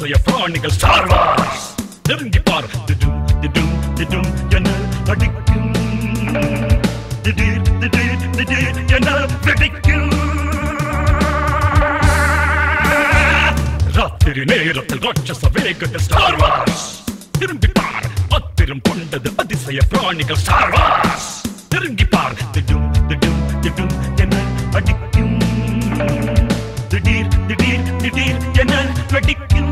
அதிசய பிராணிகள் star Wars நெருங்கி பார் திடும் திடும் திடும் என அடிக்கும் திடீர் திடீர் திடீர் என வெடிக்கும் ராத்திரி நேரத்தில் ராட்சச வேகத்தில் ஸ்டார் வார்ஸ் திரும்பி பார் அத்திரம் கொண்டது அதிசய பிராணிகள் ஸ்டார் வார்ஸ் திரும்பி பார் திடும் திடும் திடும் என அடிக்கும் திடீர் திடீர் திடீர் என வெடிக்கும்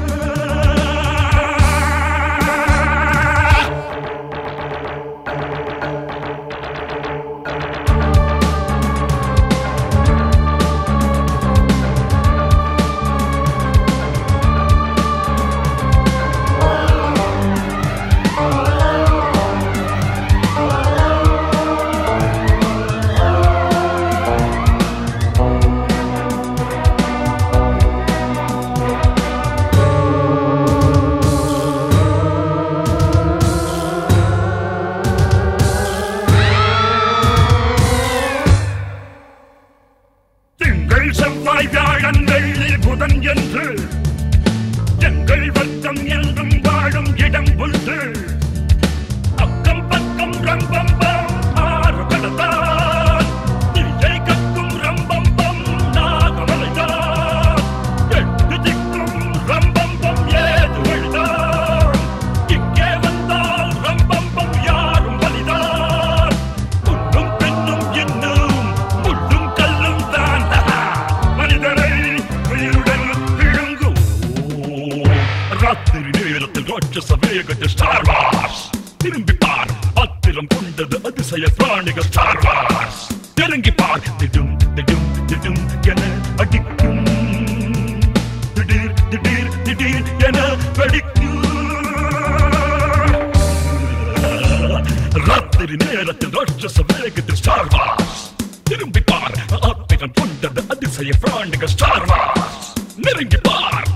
திங்கள் செவ்வாய் வியாழன் வெள்ளி புதன் என்று எங்கள் வர்க்கம் என்றும் வாழும் இடம் உண்டு அக்கம் பக்கம் ரம்பம் பம் ஆறு கடத்தான் திசை கக்கும் ரம்பம் பம் நாகமலைதான் எட்டு திக்கும் ரம்பம் பம் ஏது வழிதான் இங்கே வந்தால் ரம்பம் பம் யாரும் வலிதான் முன்னும் பெண்ணும் இன்னும் முள்ளும் கல்லும் தான் மனிதனை உயிருடன் விழுங்கும் ராத்திரி நேரத்தில் ராட்சச வேகத்தில் ஸ்டார் வார்ஸ் திரும்பி பார் ஆத்திரம் கொண்டது அதிசய பிராணிகள் ஸ்டார் வார்ஸ் நெருங்கி பார் திடும் திடும் திடும் என அடிக்கும் திடீர் திடீர் திடீர் என வெடிக்கும் ராத்திரி நேரத்தில் ராட்சச வேகத்தில் ஸ்டார் வார்ஸ் திரும்பி பார் ஆத்திரம் கொண்டது அதிசய பிராணிகள் ஸ்டார் வார்ஸ் நெருங்கி பார்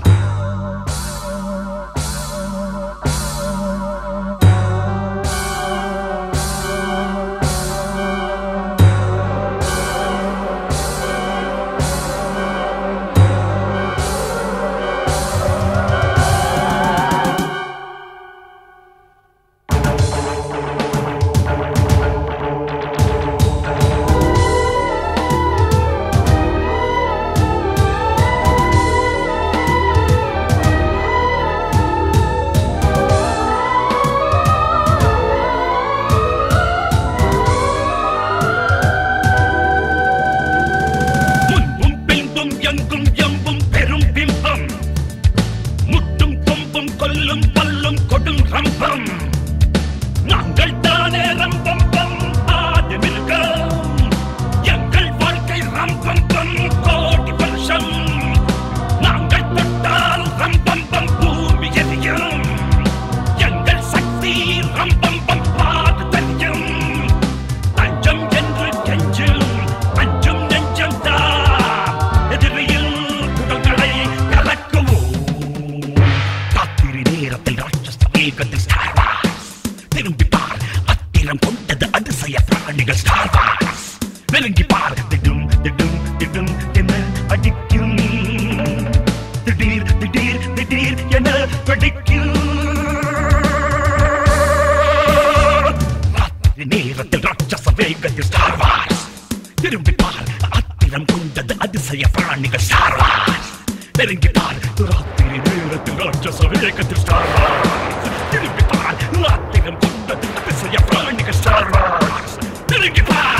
முன்பும் பின்பும் எங்கும் எம்பும் பெரும் பிம்பம் முட்டும் கொம்பும் கொல்லும் பல்லும் கொடும் ரம்பம் நாங்கள் தானே ரம்பம் பம் ஆதி மிருகம் எங்கள் வாழ்க்கை ரம்பம் பம் கோடி வருஷம் நாங்கள் தொட்டால் ரம்பம் பம் பூமி எரியும் எங்கள் சக்தி ரம்பம் பம் பாடு தெரியும் அஞ்சம் என்று கெஞ்சும் அஞ்சும் நெஞ்சம் தான் எதிரியில் குடல்களை கலக்குவோம் காத்திரி நேரத்தில் ராட்சச வேகத்தில் ஸ்டார் வார்ஸ் திரும்பி பார் அத்திரம் கொண்டது அதிசய பிராணிகள் ஸ்டார் வார்ஸ் நெருங்கி பார் திடும் திடும் திடும் என அடிக்கும் திடீர் திடீர் திடீர் என வெடிக்கும் ராத்திரி நேரத்தில் ராட்சச வேகத்தில் ஸ்டார் வார்ஸ் திரும்பி பார் அத்திரம் கொண்டது அதிசய பிராணிகள் ஸ்டார் வார்ஸ் நெருங்கி பார் ராத்திரி நேரத்தில் ராட்சச வேகத்தில் ஸ்டார் வார்ஸ் திரும்பி பார் அத்திரம் கொண்டது அதிசய பிராணிகள் ஸ்டார் வார்ஸ் நெருங்கி பார்